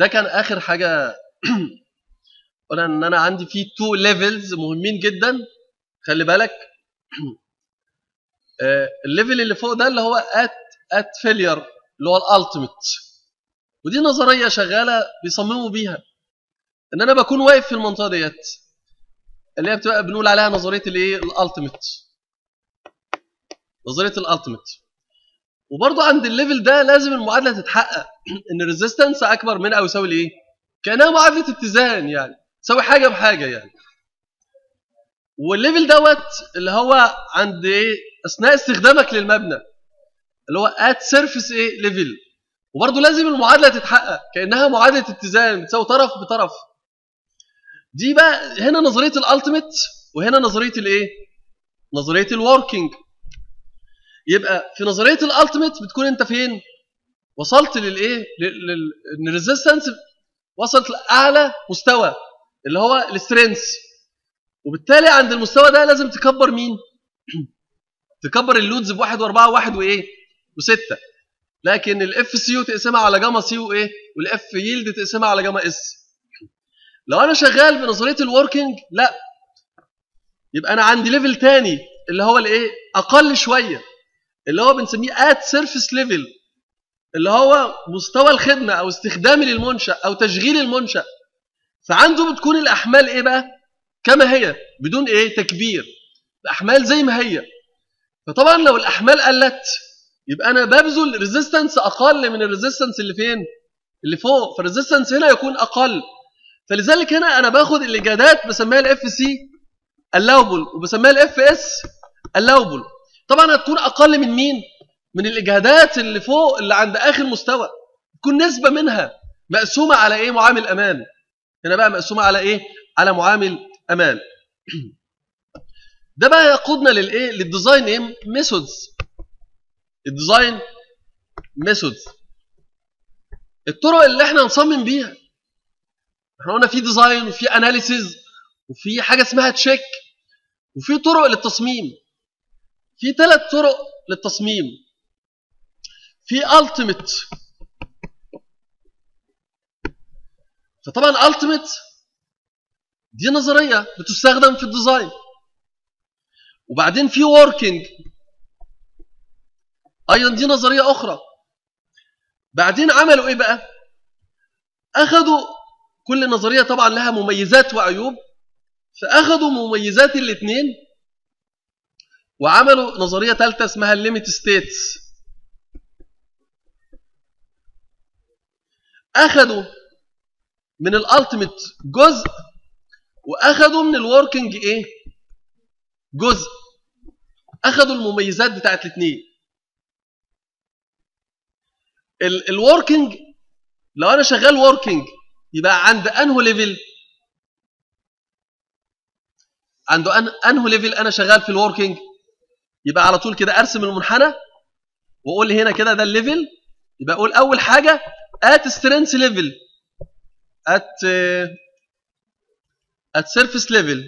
ده كان اخر حاجه قلنا ان انا عندي فيه تو ليفلز مهمين جدا خلي بالك آه، الليفل اللي فوق ده اللي هو ات ات فيلير اللي هو الالتيميت ودي نظريه شغاله بيصمموا بيها ان انا بكون واقف في المنطقه ديت اللي هي بتبقى بنقول عليها نظريه الايه الالتيميت نظريه الالتيميت وبرضه عند الليفل ده لازم المعادله تتحقق ان الريزيستنس اكبر من او يساوي الايه كانها معادله اتزان يعني تساوي حاجه بحاجه يعني والليفل دوت اللي هو عند ايه اثناء استخدامك للمبنى اللي هو ات سيرفيس ايه ليفل وبرضه لازم المعادله تتحقق كانها معادله اتزان بتساوي طرف بطرف دي بقى هنا نظريه الالتيميت وهنا نظريه الايه نظريه الوركينج يبقى في نظريه الالتيميت بتكون انت فين وصلت للايه لل- لل- ان الريزيستنس وصلت لاعلى مستوى اللي هو السترينث وبالتالي عند المستوى ده لازم تكبر مين تكبر اللودز بواحد واربعه وواحد وايه وسته لكن الاف سي يو تقسمها على جاما سي وايه والاف ييلد تقسمها على جاما اس لو انا شغال بنظريه الوركينج لا يبقى انا عندي ليفل تاني اللي هو الايه اقل شويه اللي هو بنسميه ات سيرفيس ليفل اللي هو مستوى الخدمه او استخدامي للمنشا او تشغيل المنشا فعنده بتكون الاحمال ايه بقى كما هي بدون ايه تكبير الاحمال زي ما هي فطبعا لو الاحمال قلت يبقى انا ببذل ريزيستنس اقل من الريزيستنس اللي فين اللي فوق فالريزيستنس هنا يكون اقل فلذلك هنا انا باخد الاجادات بسميها الاف سي اللاوبل وبسميها الاف اس اللاوبل طبعا هتكون اقل من مين من الاجهادات اللي فوق اللي عند اخر مستوى تكون نسبه منها مقسومه على ايه معامل امان هنا بقى مقسومه على ايه على معامل امان ده بقى يقودنا للايه للديزاين ايه ميثودز الديزاين ميثودز الطرق اللي احنا نصمم بيها احنا قلنا في ديزاين وفي اناليسيز وفي حاجه اسمها تشيك وفي طرق للتصميم في ثلاث طرق للتصميم في التيميت فطبعا التيميت دي نظريه بتستخدم في الديزاين وبعدين في وركينج ايضا دي نظريه اخرى بعدين عملوا ايه بقى اخذوا كل نظريه طبعا لها مميزات وعيوب فاخذوا مميزات الاثنين وعملوا نظريه ثالثه اسمها الليميت ستيتس اخذوا من الالتيميت جزء واخذوا من الوركينج ايه جزء اخذوا المميزات بتاعت الاثنين الوركينج لو انا شغال وركينج يبقى عند انه ليفل عنده أن انه ليفل انا شغال في الوركينج يبقى على طول كده ارسم المنحنى واقول لي هنا كده ده الليفل يبقى اقول اول حاجه ات سترينث ليفل ات ات سيرفيس ليفل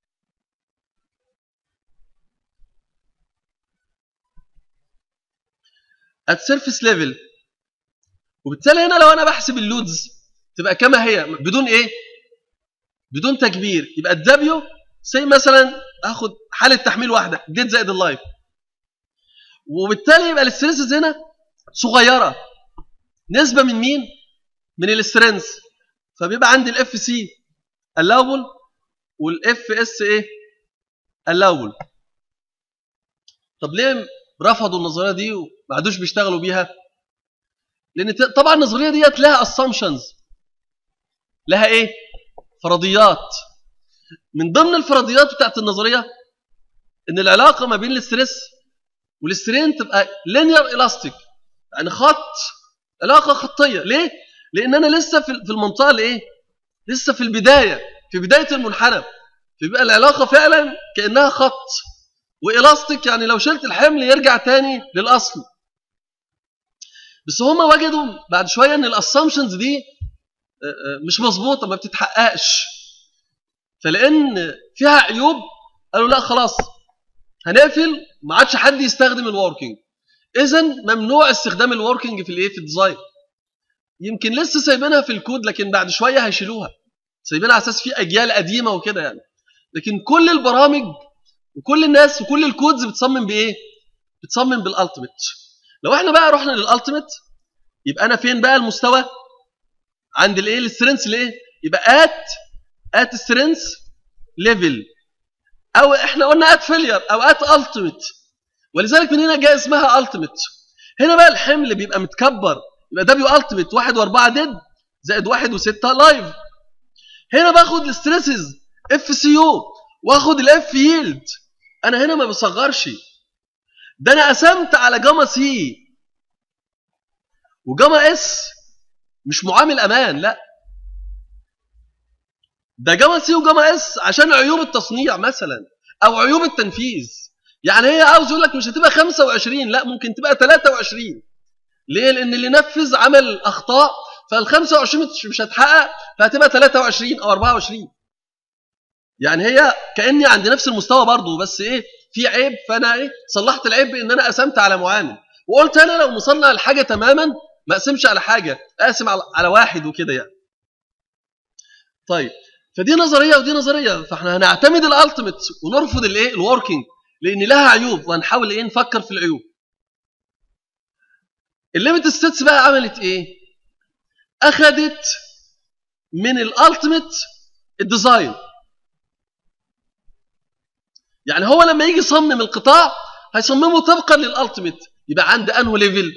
ات سيرفيس ليفل وبالتالي هنا لو انا بحسب اللودز تبقى كما هي بدون ايه بدون تكبير يبقى الدبليو سي مثلا اخد حاله تحميل واحده جيت زائد اللايف وبالتالي يبقى الستريسز هنا صغيره نسبه من مين من السترينث فبيبقى عندي الاف سي اللاوبل والاف اس ايه اللاوبل طب ليه رفضوا النظريه دي وما عادوش بيشتغلوا بيها لان طبعا النظريه ديت لها اسامبشنز لها ايه فرضيات من ضمن الفرضيات بتاعت النظريه ان العلاقه ما بين الاستريس والسترين تبقى لينير الاستيك يعني خط علاقه خطيه ليه لان انا لسه في في المنطقه الايه لسه في البدايه في بدايه المنحنى فيبقى العلاقه فعلا كانها خط والاستيك يعني لو شلت الحمل يرجع تاني للاصل بس هم وجدوا بعد شويه ان الاسامبشنز دي مش مظبوطه ما بتتحققش فلان فيها عيوب قالوا لا خلاص هنقفل ما عادش حد يستخدم الوركينج اذا ممنوع استخدام الوركينج في الايه في الديزاين يمكن لسه سايبينها في الكود لكن بعد شويه هيشيلوها سايبينها على اساس في اجيال قديمه وكده يعني لكن كل البرامج وكل الناس وكل الكودز بتصمم بايه بتصمم بالالتيميت لو احنا بقى رحنا للالتيميت يبقى انا فين بقى المستوى عند الايه السترينث الايه يبقى ات ات سترينث ليفل او احنا قلنا ات فيلير او ات التيميت ولذلك من هنا جاء اسمها التيميت هنا بقى الحمل بيبقى متكبر يبقى دبليو التيميت 1 و4 ديد زائد 1 و6 لايف هنا باخد الستريسز اف سي يو واخد الاف ييلد انا هنا ما بصغرش ده انا قسمت على جاما سي وجاما اس مش معامل امان لا ده جاما سي وجاما اس عشان عيوب التصنيع مثلا او عيوب التنفيذ يعني هي عاوز يقول لك مش هتبقى 25 لا ممكن تبقى 23 ليه لان اللي نفذ عمل اخطاء فال 25 مش هتحقق فهتبقى 23 او 24 يعني هي كاني عند نفس المستوى برضه بس ايه في عيب فانا ايه صلحت العيب بان انا قسمت على معامل وقلت انا لو مصنع الحاجه تماما ما اقسمش على حاجه اقسم على, على واحد وكده يعني طيب فدي نظريه ودي نظريه فاحنا هنعتمد الالتيميت ونرفض الايه الوركينج لان لها عيوب وهنحاول ايه نفكر في العيوب الليميت ستيتس بقى عملت ايه اخذت من الالتيميت الديزاين يعني هو لما يجي يصمم القطاع هيصممه طبقا للالتيميت يبقى عند انه ليفل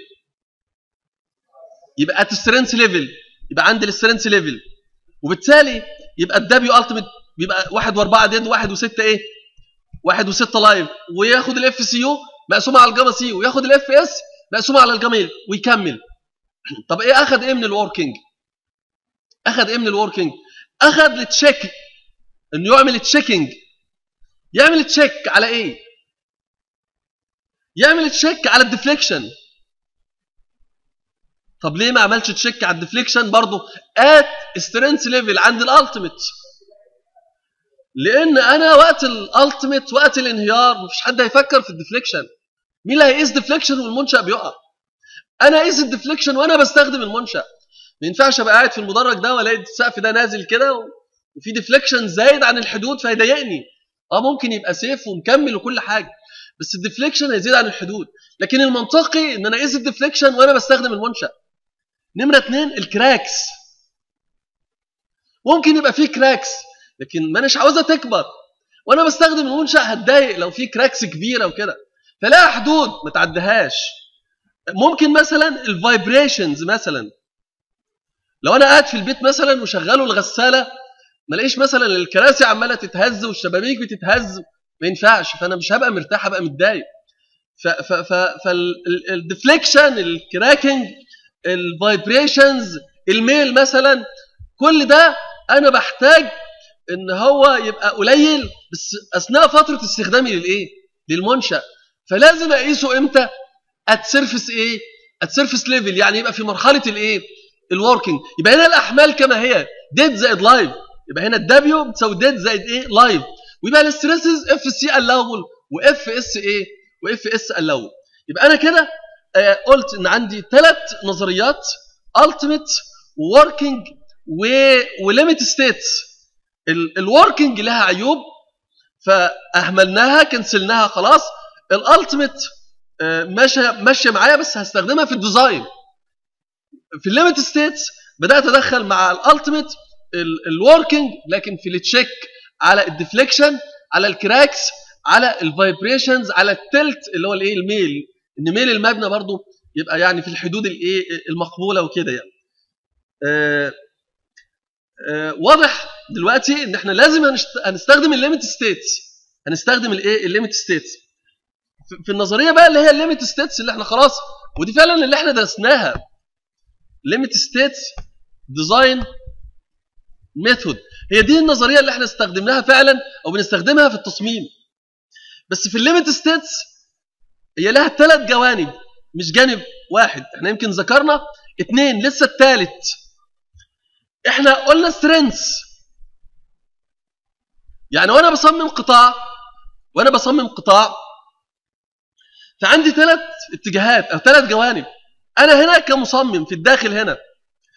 يبقى ات سترينث ليفل يبقى عند السترينث ليفل وبالتالي يبقى الدبليو التيميت بيبقى 1 و4 ديد 1 و6 ايه 1 و6 لايف وياخد الاف سي يو مقسومه على الجاما سي وياخد الاف اس مقسومه على الجميل ويكمل طب ايه اخذ ايه من الوركينج اخذ ايه من الوركينج اخذ التشيك انه يعمل تشيكينج يعمل تشيك على ايه يعمل تشيك على الديفليكشن طب ليه ما عملش تشيك على الديفليكشن برضه ات سترينث ليفل عند الالتيميت لان انا وقت الالتيميت وقت الانهيار مفيش حد هيفكر في الديفليكشن مين اللي هيقيس ديفليكشن والمنشا بيقع انا اقيس الديفليكشن وانا بستخدم المنشا ما ينفعش ابقى قاعد في المدرج ده والاقي السقف ده نازل كده وفي ديفليكشن زايد عن الحدود فيضايقني اه ممكن يبقى سيف ومكمل وكل حاجه بس الديفليكشن هيزيد عن الحدود لكن المنطقي ان انا اقيس الديفليكشن وانا بستخدم المنشا نمره اثنين الكراكس ممكن يبقى فيه كراكس لكن ما اناش عاوزها تكبر وانا بستخدم المنشا هتضايق لو في كراكس كبيره وكده فلها حدود ما تعديهاش ممكن مثلا الفايبريشنز مثلا لو انا قاعد في البيت مثلا وشغلوا الغساله ما الاقيش مثلا الكراسي عماله تتهز والشبابيك بتتهز ما ينفعش فانا مش هبقى مرتاح هبقى متضايق فالديفليكشن الكراكنج الفايبريشنز الميل مثلا كل ده انا بحتاج ان هو يبقى قليل بس اثناء فتره استخدامي للايه للمنشا فلازم اقيسه امتى ات سيرفيس ايه ات سيرفيس ليفل يعني يبقى في مرحله الايه الوركينج يبقى هنا الاحمال كما هي ديد زائد لايف يبقى هنا الدبليو بتساوي ديد زائد ايه لايف ويبقى الستريسز اف سي الاول واف اس ايه واف اس الاول يبقى انا كده آه قلت ان عندي ثلاث نظريات التيميت ووركينج وليميت ستيتس الوركينج لها عيوب فاهملناها كنسلناها خلاص الالتيميت آه ماشيه ماشيه معايا بس هستخدمها في الديزاين في الليميت ستيتس بدات ادخل مع الالتيميت الوركينج لكن في التشيك على الديفليكشن على الكراكس على الفايبريشنز على التلت اللي هو الايه الميل ان ميل المبنى برضو يبقى يعني في الحدود الايه المقبوله وكده يعني آآ آآ واضح دلوقتي ان احنا لازم هنستخدم الليميت ستيتس هنستخدم الايه الليميت ستيتس في النظريه بقى اللي هي الليميت ستيتس اللي احنا خلاص ودي فعلا اللي احنا درسناها ليميت ستيتس ديزاين ميثود هي دي النظريه اللي احنا استخدمناها فعلا او بنستخدمها في التصميم بس في الليميت ستيتس هي لها ثلاث جوانب مش جانب واحد احنا يمكن ذكرنا اثنين لسه الثالث احنا قلنا سترينث يعني وانا بصمم قطاع وانا بصمم قطاع فعندي ثلاث اتجاهات او ثلاث جوانب انا هنا كمصمم في الداخل هنا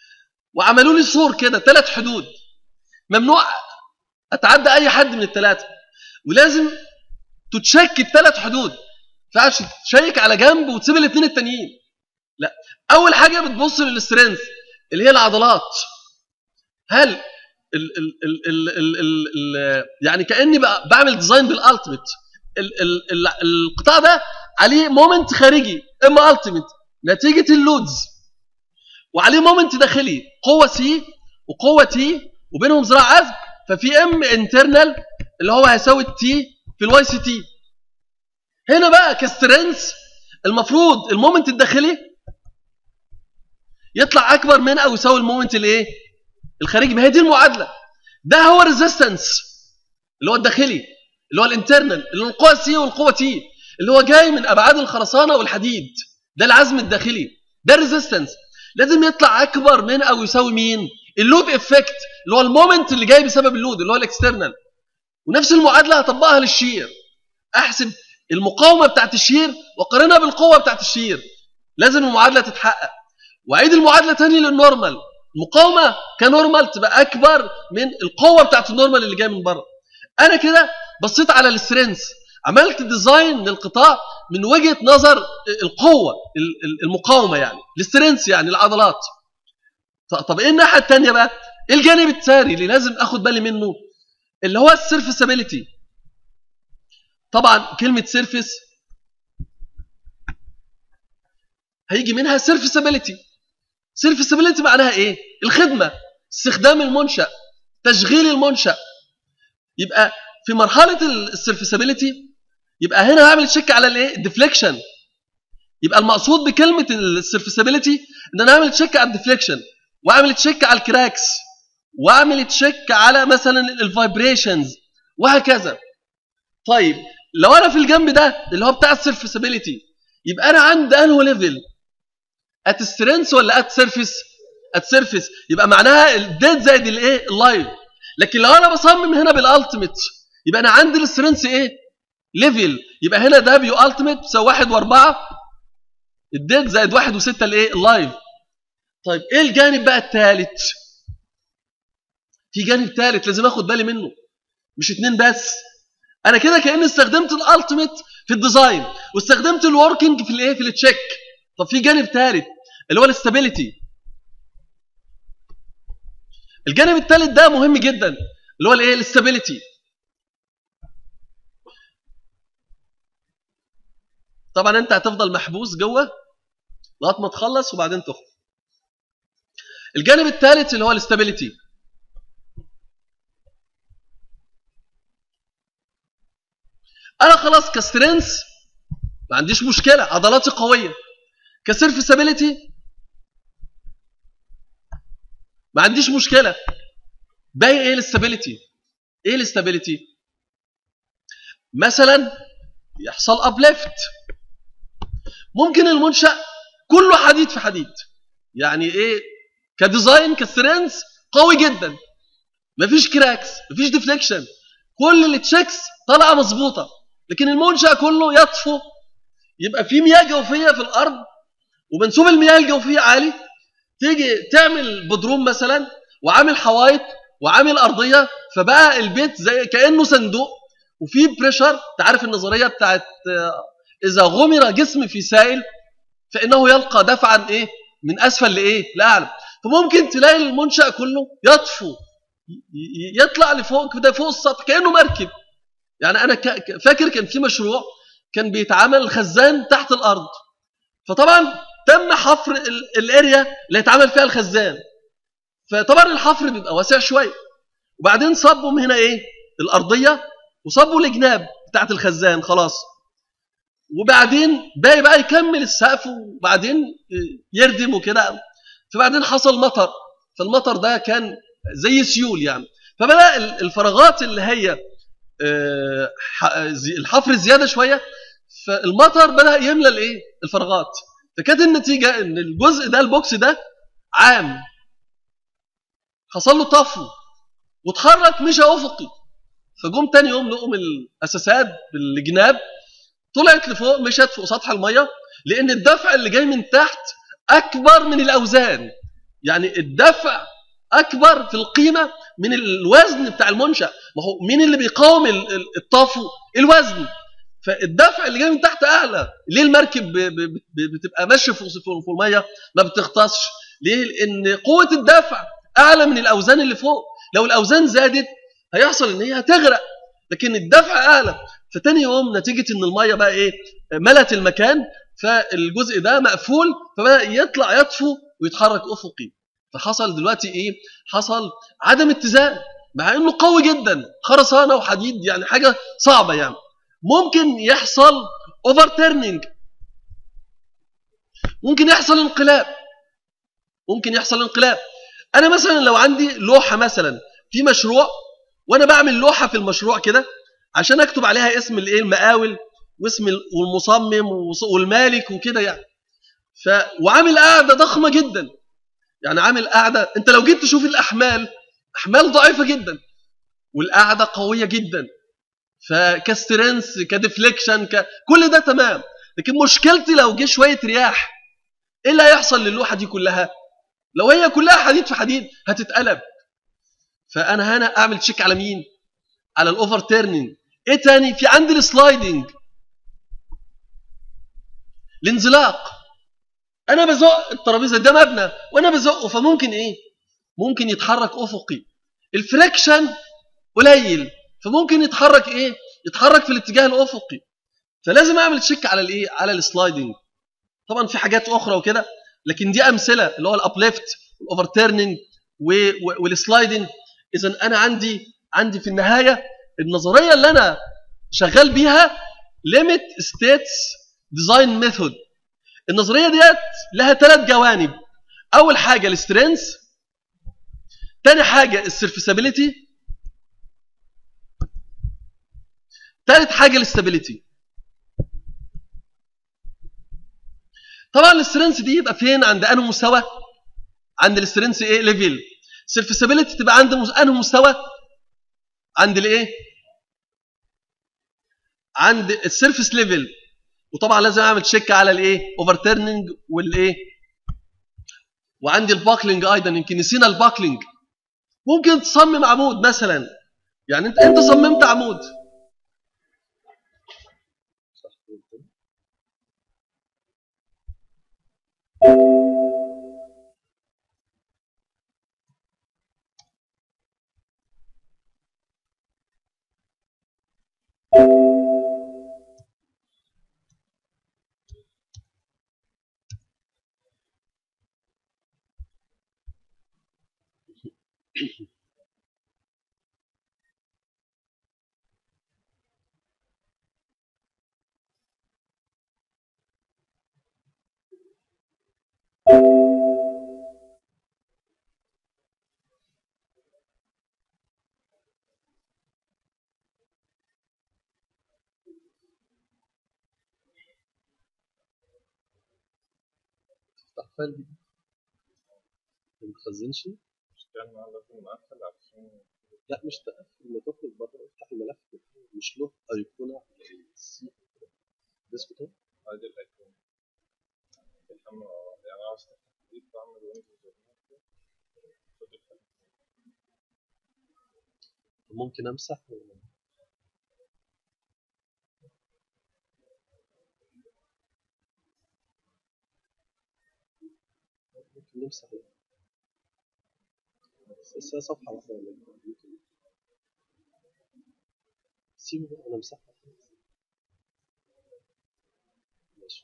وعملوا لي سور كده ثلاث حدود ممنوع اتعدى اي حد من الثلاثه ولازم تتشك الثلاث حدود ما تشيك على جنب وتسيب الاثنين التانيين لا اول حاجه بتبص للسترينث اللي هي العضلات هل ال ال ال ال ال ال ال يعني كاني بعمل ديزاين بالالتيميت القطاع ده عليه مومنت خارجي اما التيميت نتيجه اللودز وعليه مومنت داخلي قوه سي وقوه تي وبينهم ذراع عزم ففي ام انترنال اللي هو هيساوي التي في الواي سي تي هنا بقى كسترنس المفروض المومنت الداخلي يطلع اكبر من او يساوي المومنت الايه الخارجي ما هي دي المعادله ده هو الريزيستنس اللي هو الداخلي اللي هو الانترنال اللي هو القوه سي والقوه تي اللي هو جاي من ابعاد الخرسانه والحديد ده العزم الداخلي ده الريزيستنس لازم يطلع اكبر من او يساوي مين اللود افكت اللي هو المومنت اللي جاي بسبب اللود اللي هو الاكسترنال ونفس المعادله هطبقها للشير احسب المقاومه بتاعت الشير وقارنها بالقوه بتاعت الشير لازم المعادله تتحقق واعيد المعادله تاني للنورمال المقاومه كنورمال تبقى اكبر من القوه بتاعت النورمال اللي جايه من بره انا كده بصيت على السترينث عملت ديزاين للقطاع من وجهه نظر القوه المقاومه يعني السترينث يعني العضلات طب ايه الناحيه الثانيه بقى ايه الجانب الثاني اللي لازم اخد بالي منه اللي هو السيرفيسابيلتي طبعا كلمه سيرفيس هيجي منها سيرفيسابيلتي سيرفيسابيلتي معناها ايه الخدمه استخدام المنشا تشغيل المنشا يبقى في مرحله السيرفيسابيلتي يبقى هنا هعمل تشيك على الايه الديفليكشن يبقى المقصود بكلمه السيرفيسابيلتي ان انا اعمل تشيك على الديفليكشن واعمل تشيك على الكراكس واعمل تشيك على مثلا الفايبريشنز وهكذا طيب لو انا في الجنب ده اللي هو بتاع السيرفيسابيلتي يبقى انا عند انه ليفل ات سترينث ولا ات سيرفيس ات سيرفيس يبقى معناها الديد زائد الايه اللايف لكن لو انا بصمم هنا بالالتيميت يبقى انا عندي السترينث ايه ليفل يبقى هنا ده بيو التيميت تساوي 1 و4 الديد زائد 1 و6 الايه اللايف طيب ايه الجانب بقى الثالث في جانب ثالث لازم اخد بالي منه مش اتنين بس انا كده كاني استخدمت الالتيميت في الديزاين واستخدمت الوركينج في الايه في التشيك طب في جانب ثالث اللي هو الاستابيليتي الجانب الثالث ده مهم جدا اللي هو الايه الاستابيليتي طبعا انت هتفضل محبوس جوه لغايه ما تخلص وبعدين تخرج الجانب الثالث اللي هو الاستابيليتي انا خلاص كسترينث ما عنديش مشكله عضلاتي قويه كسيرفيسابيلتي ما عنديش مشكله باقي ايه الاستابيليتي ايه الاستابيليتي مثلا يحصل ابليفت ممكن المنشا كله حديد في حديد يعني ايه كديزاين كسترينث قوي جدا مفيش كراكس مفيش ديفليكشن كل التشيكس طالعه مظبوطه لكن المنشا كله يطفو يبقى في مياه جوفيه في الارض ومنسوب المياه الجوفيه عالي تيجي تعمل بدروم مثلا وعامل حوايط وعامل ارضيه فبقى البيت زي كانه صندوق وفي بريشر تعرف النظريه بتاعت اذا غمر جسم في سائل فانه يلقى دفعا ايه من اسفل لايه لاعلى فممكن تلاقي المنشا كله يطفو يطلع لفوق كده فوق السطح كانه مركب يعني انا فاكر كان في مشروع كان بيتعمل خزان تحت الارض فطبعا تم حفر الاريا اللي هيتعمل فيها الخزان فطبعا الحفر بيبقى واسع شويه وبعدين صبوا من هنا ايه الارضيه وصبوا الجناب بتاعت الخزان خلاص وبعدين باقي بقى يكمل السقف وبعدين يردم وكده فبعدين حصل مطر فالمطر ده كان زي سيول يعني فبدا الفراغات اللي هي آه، الحفر زياده شويه فالمطر بدا يملى الايه الفراغات فكانت النتيجه ان الجزء ده البوكس ده عام حصل له طفو واتحرك مشى افقي فجم تاني يوم لقوا الاساسات بالجناب طلعت لفوق مشت فوق سطح الميه لان الدفع اللي جاي من تحت اكبر من الاوزان يعني الدفع اكبر في القيمه من الوزن بتاع المنشا ما هو مين اللي بيقاوم الطفو الوزن فالدفع اللي جاي من تحت اعلى ليه المركب بتبقى ماشيه في الميه ما بتغطسش ليه لان قوه الدفع اعلى من الاوزان اللي فوق لو الاوزان زادت هيحصل ان هي هتغرق لكن الدفع اعلى فتاني يوم نتيجه ان الميه بقى ايه ملت المكان فالجزء ده مقفول فبدا يطلع يطفو ويتحرك افقي فحصل دلوقتي ايه حصل عدم اتزان مع انه قوي جدا خرسانه وحديد يعني حاجه صعبه يعني ممكن يحصل اوفر تيرنينج ممكن يحصل انقلاب ممكن يحصل انقلاب انا مثلا لو عندي لوحه مثلا في مشروع وانا بعمل لوحه في المشروع كده عشان اكتب عليها اسم الايه المقاول واسم والمصمم والمالك وكده يعني ف وعامل قاعده ضخمه جدا يعني عامل قاعده انت لو جيت تشوف الاحمال احمال ضعيفه جدا والقاعده قويه جدا فكسترنس كديفليكشن ك... كل ده تمام لكن مشكلتي لو جه شويه رياح ايه اللي هيحصل للوحه دي كلها لو هي كلها حديد في حديد هتتقلب فانا هنا اعمل تشيك على مين على الاوفر تيرنينج ايه تاني في عندي السلايدنج الانزلاق انا بزق الترابيزه ده مبنى وانا بزقه فممكن ايه ممكن يتحرك افقي الفريكشن قليل فممكن يتحرك ايه يتحرك في الاتجاه الافقي فلازم اعمل تشيك على الايه على السلايدنج طبعا في حاجات اخرى وكده لكن دي امثله اللي هو الابليفت والاوفر تيرنينج والسلايدنج اذا انا عندي عندي في النهايه النظريه اللي انا شغال بيها ليميت ستيتس ديزاين ميثود النظريه ديت لها ثلاث جوانب اول حاجه السترينث ثاني حاجه السيرفيسابيلتي ثالث حاجه الاستابيليتي طبعا السترينث دي يبقى فين عند انه مستوى عند السترينث ايه ليفل السيرفيسابيلتي تبقى عند انه مستوى عند الايه عند السيرفيس ليفل وطبعا لازم اعمل تشيك على الايه اوفر تيرنينج والايه وعندي الباكلينج ايضا يمكن نسينا الباكلينج ممكن تصمم عمود مثلا يعني انت انت صممت عمود فايل ما تخزنش استنى لازم اقفل عشان لا مش تقفل لما تخرج بره افتح الملف مش له ايقونه ديسكتوب ادي الايقونه يعني عاوز تحديد بعمل ويندوز ممكن امسح ممكن نمسح بس هي صفحة واحدة ولا ممكن سيبه بقى أنا مسحها ماشي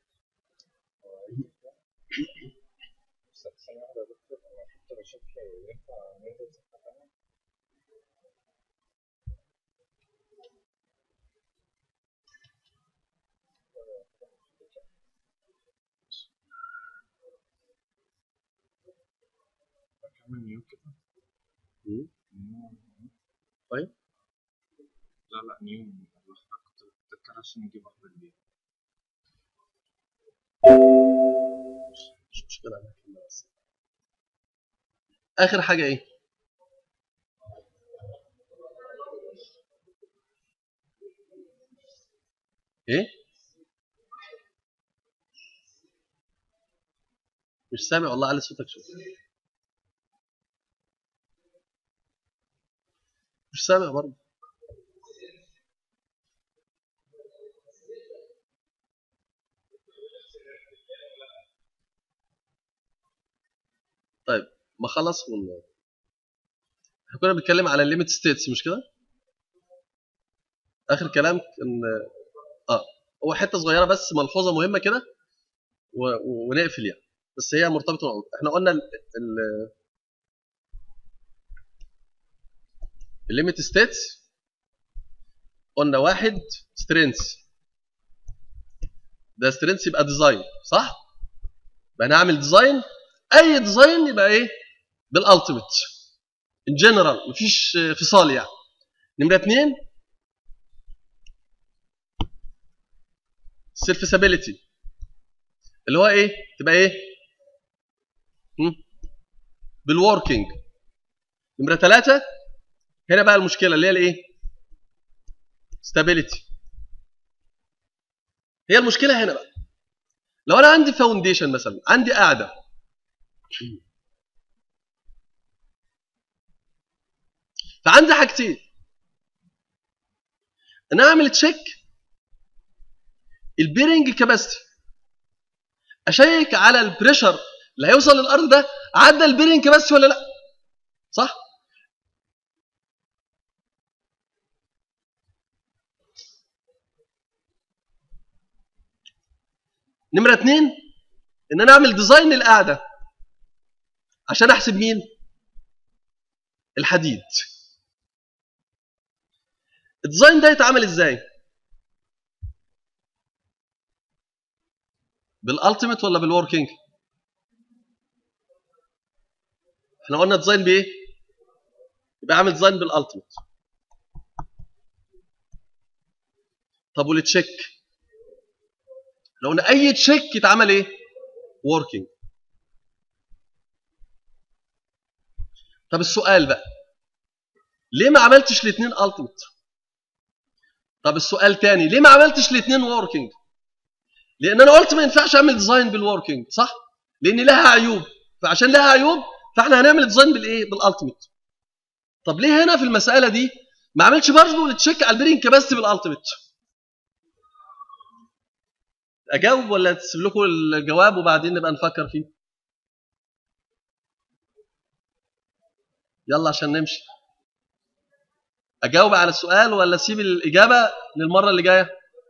ثانية واحدة يا دكتور أنا كنت بشوف لو ينفع ننزل صفحة تانية أكمل نيو كده مم. نيو طيب لا لا نيو كنت بتذكر عشان نجيب واحدة جديدة مش مشكلة أنا هكمل بس آخر حاجة إيه؟ إيه؟ مش سامع والله على صوتك شوية مش سامع برضه طيب ما خلص والله احنا كنا بنتكلم على الليميت ستيتس مش كده اخر كلام كان اه هو حته صغيره بس ملحوظه مهمه كده و... و- ونقفل يعني بس هي مرتبطه بالموضوع. احنا قلنا ال... ال... الليميت ستيتس قلنا واحد سترينث ده سترينث يبقى ديزاين صح؟ يبقى نعمل ديزاين اي ديزاين يبقى ايه؟ بالالتيميت ان جنرال مفيش فصال يعني نمره اثنين سيرفيسابيلتي اللي هو ايه؟ تبقى ايه؟ هم؟ بالوركينج نمره ثلاثه هنا بقى المشكله اللي هي الايه؟ ستابيليتي هي المشكله هنا بقى لو انا عندي فاونديشن مثلا عندي قاعده فعندي حاجتين انا اعمل تشيك البيرنج كاباسيتي اشيك على البريشر اللي هيوصل للارض ده عدى البيرنج كاباسيتي ولا لا صح نمره اتنين ان انا اعمل ديزاين للقاعده عشان احسب مين الحديد الديزاين ده يتعمل ازاي بالالتيميت ولا بالوركينج احنا قلنا ديزاين بايه يبقى اعمل ديزاين بالالتيميت طب والتشيك لو قلنا اي تشيك يتعمل ايه working طب السؤال بقى ليه ما عملتش الاثنين ultimate طب السؤال تاني ليه ما عملتش الاثنين working لان انا قلت ما ينفعش اعمل ديزاين بالوركينج صح لان لها عيوب فعشان لها عيوب فاحنا هنعمل ديزاين بالايه بالالتيميت طب ليه هنا في المساله دي ما عملتش برضه التشيك على البيرنج كاباسيتي بالالتيميت اجاوب ولا تسيب لكم الجواب وبعدين نبقى نفكر فيه يلا عشان نمشي اجاوب على السؤال ولا اسيب الاجابه للمره اللي جايه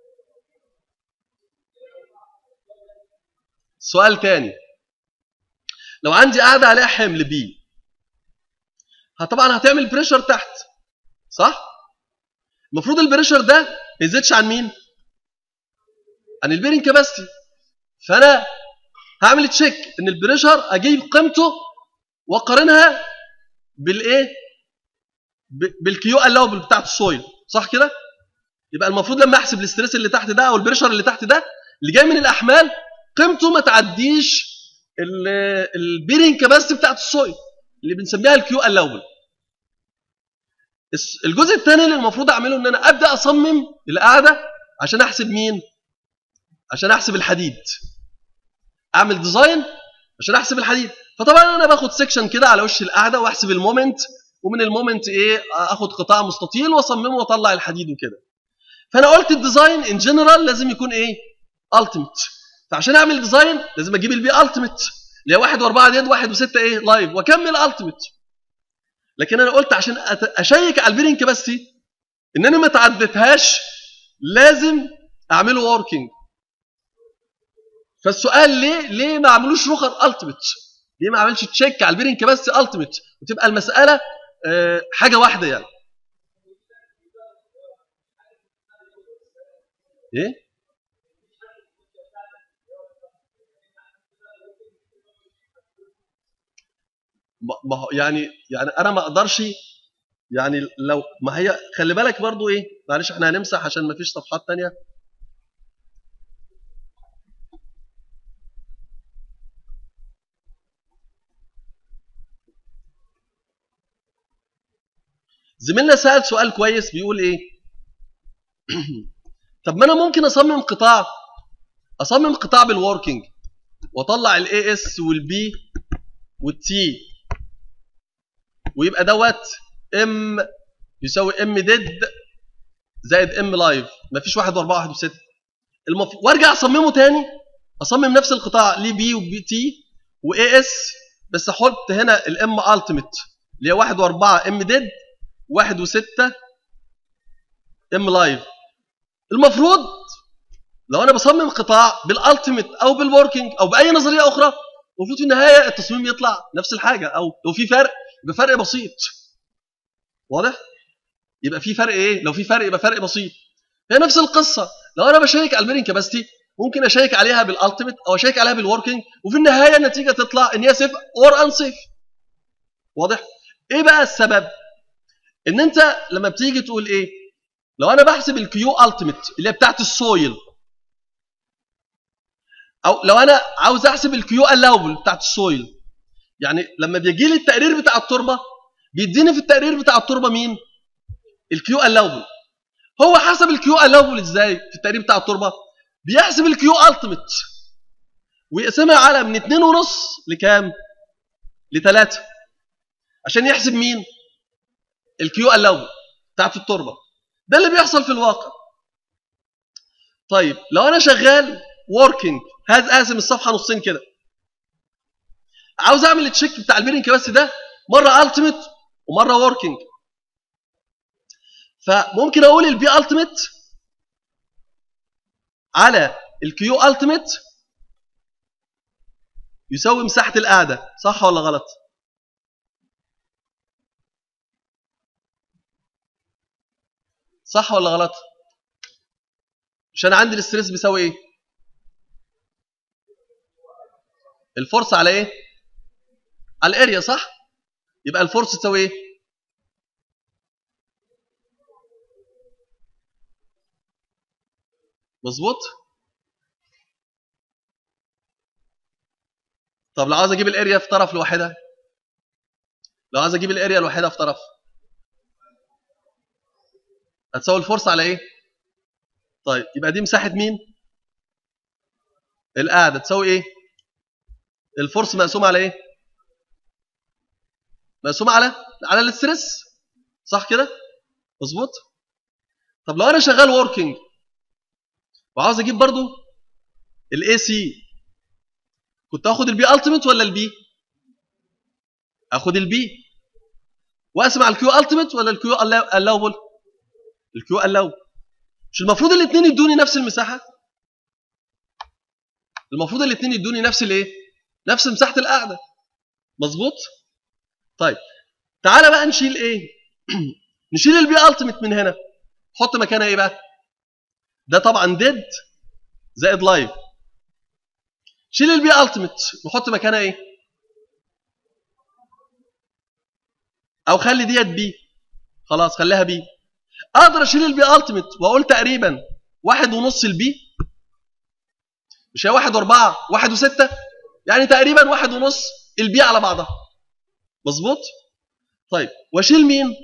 سؤال تاني لو عندي قاعده عليها حمل بي طبعا هتعمل بريشر تحت صح المفروض البريشر ده ما يزيدش عن مين عن البيرنج كاباسيتي فانا هعمل تشيك ان البريشر اجيب قيمته واقارنها بالايه ب- بالكيو الاوبل بتاعت السويل صح كده يبقى المفروض لما احسب الاستريس اللي تحت ده او البريشر اللي تحت ده اللي جاي من الاحمال قيمته ما تعديش البيرنج كاباسيتي بتاعت السويل اللي بنسميها الكيو الاوبل الجزء الثاني اللي المفروض اعمله ان انا ابدا اصمم القاعده عشان احسب مين عشان احسب الحديد اعمل ديزاين عشان احسب الحديد فطبعا انا باخد سيكشن كده على وش القاعده واحسب المومنت ومن المومنت ايه اخد قطاع مستطيل واصممه واطلع الحديد وكده فانا قلت الديزاين ان جنرال لازم يكون ايه التيميت فعشان اعمل ديزاين لازم اجيب البي التيميت اللي هي 1 و4 ديد 1 و6 ايه لايف واكمل التيميت لكن انا قلت عشان أت- اشيك على البيرنج كاباسيتي ان انا ما تعدتهاش لازم اعمله وركينج فالسؤال ليه ليه ما عملوش رخر التيميت ليه ما عملش تشيك على البيرنج كاباسيتي التيميت وتبقى المساله آه، حاجه واحده يعني ايه ما ما هو يعني يعني انا ما اقدرش يعني لو ما هي خلي بالك برضو ايه معلش احنا هنمسح عشان ما فيش صفحات تانية زميلنا سأل سؤال كويس بيقول ايه طب ما انا ممكن اصمم قطاع اصمم قطاع بالوركينج واطلع الاي اس والبي والتي ويبقى دوت ام يساوي ام ديد زائد ام لايف مفيش واحد واربعه واحد وسته المف... وارجع اصممه تاني اصمم نفس القطاع ليه بي وبي تي واي اس بس احط هنا الام التيميت اللي هي واحد واربعه ام ديد واحد وسته ام لايف المفروض لو انا بصمم قطاع بالالتيميت او بالوركينج او باي نظريه اخرى المفروض في النهايه التصميم يطلع نفس الحاجه او لو في فرق يبقى فرق بسيط واضح يبقى في فرق ايه لو في فرق يبقى فرق بسيط هي نفس القصه لو انا بشيك على البيرنج كاباسيتي ممكن اشيك عليها بالالتيميت او اشيك عليها بالوركينج وفي النهايه النتيجه تطلع ان هي سيف اور ان سيف واضح ايه بقى السبب ان انت لما بتيجي تقول ايه لو انا بحسب الكيو التيميت اللي هي بتاعت السويل او لو انا عاوز احسب الكيو الاوبل بتاعت السويل يعني لما بيجي لي التقرير بتاع التربه بيديني في التقرير بتاع التربه مين الكيو الاوبل هو حسب الكيو الاوبل ازاي في التقرير بتاع التربه بيحسب الكيو التيميت ويقسمها على من 2 ونص لكام لثلاثة عشان يحسب مين الكيو الاوبل بتاعت التربه ده اللي بيحصل في الواقع طيب لو انا شغال وركينج هاز قاسم الصفحه نصين كده عاوز اعمل التشيك بتاع البيرنج بس ده مره التيميت ومره وركينج فممكن اقول البي التيميت على الكيو التيميت يساوي مساحه القاعده صح ولا غلط صح ولا غلط مش انا عندي الاستريس بيساوي ايه الفورس على ايه على الاريا صح يبقى الفورس تساوي ايه مظبوط طب لو عاوز اجيب الاريا في طرف لوحدها لو عاوز اجيب الاريا لوحدها في طرف هتساوي الفورس على ايه طيب يبقى دي مساحه مين القاعده تساوي ايه الفورس مقسوم على ايه مقسوم على على الاسترس صح كده مظبوط طب لو انا شغال وركينج وعاوز اجيب برضو الاي سي كنت اخد البي التيميت ولا البي اخد البي واقسم على الكيو التيميت ولا الكيو الاوبل الكيو الاوبل مش المفروض الاثنين يدوني نفس المساحه المفروض الاثنين يدوني نفس الايه نفس مساحه القاعده مظبوط طيب تعالى بقى نشيل ايه نشيل البي التيميت من هنا حط مكانها ايه بقى ده طبعا ديد زائد لايف شيل البي التيميت نحط مكانها ايه او خلي ديت بي خلاص خليها بي اقدر اشيل البي التيميت واقول تقريبا واحد ونص البي مش هي واحد واربعة واحد وستة يعني تقريبا واحد ونص البي على بعضها مظبوط طيب واشيل مين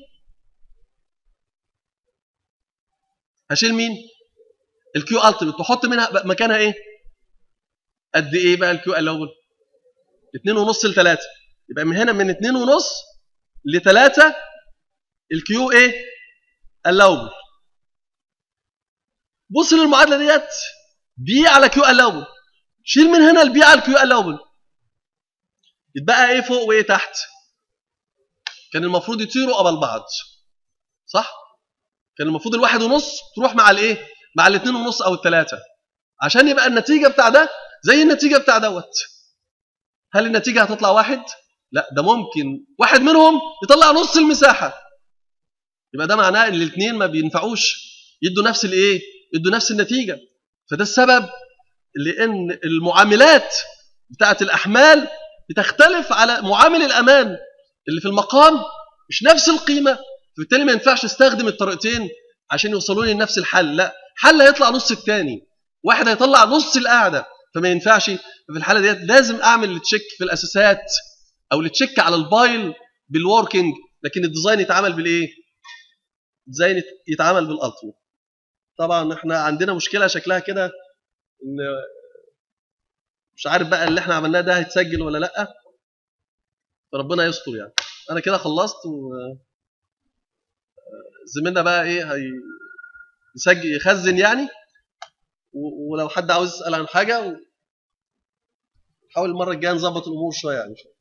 هشيل مين الكيو التيميت واحط منها مكانها ايه قد ايه بقى الكيو الاول 2 ونص ل 3 يبقى من هنا من 2 ونص ل 3 الكيو ايه الاول بص للمعادله ديت بي على كيو الاول شيل من هنا البي على الكيو الاول يتبقى ايه فوق وايه تحت كان المفروض يطيروا قبل بعض صح كان المفروض الواحد ونص تروح مع الايه مع الاثنين ونص او الثلاثه عشان يبقى النتيجه بتاع ده زي النتيجه بتاع دوت هل النتيجه هتطلع واحد لا ده ممكن واحد منهم يطلع نص المساحه يبقى ده معناه ان الاثنين ما بينفعوش يدوا نفس الايه يدوا نفس النتيجه فده السبب لان المعاملات بتاعه الاحمال بتختلف على معامل الامان اللي في المقام مش نفس القيمه فبالتالي ما ينفعش استخدم الطريقتين عشان يوصلوا لي لنفس الحل لا حل هيطلع نص الثاني واحد هيطلع نص القاعده فما ينفعش ففي الحاله ديت لازم اعمل التشيك في الاساسات او التشيك على البايل بالوركينج لكن الديزاين يتعمل بالايه الديزاين يتعمل بالالتيميت طبعا احنا عندنا مشكله شكلها كده ان مش عارف بقى اللي احنا عملناه ده هيتسجل ولا لا فربنا يستر يعني انا كده خلصت و زميلنا بقى ايه هي يسجل يخزن يعني و- ولو حد عاوز يسال عن حاجه و- نحاول المره الجايه نظبط الامور شويه يعني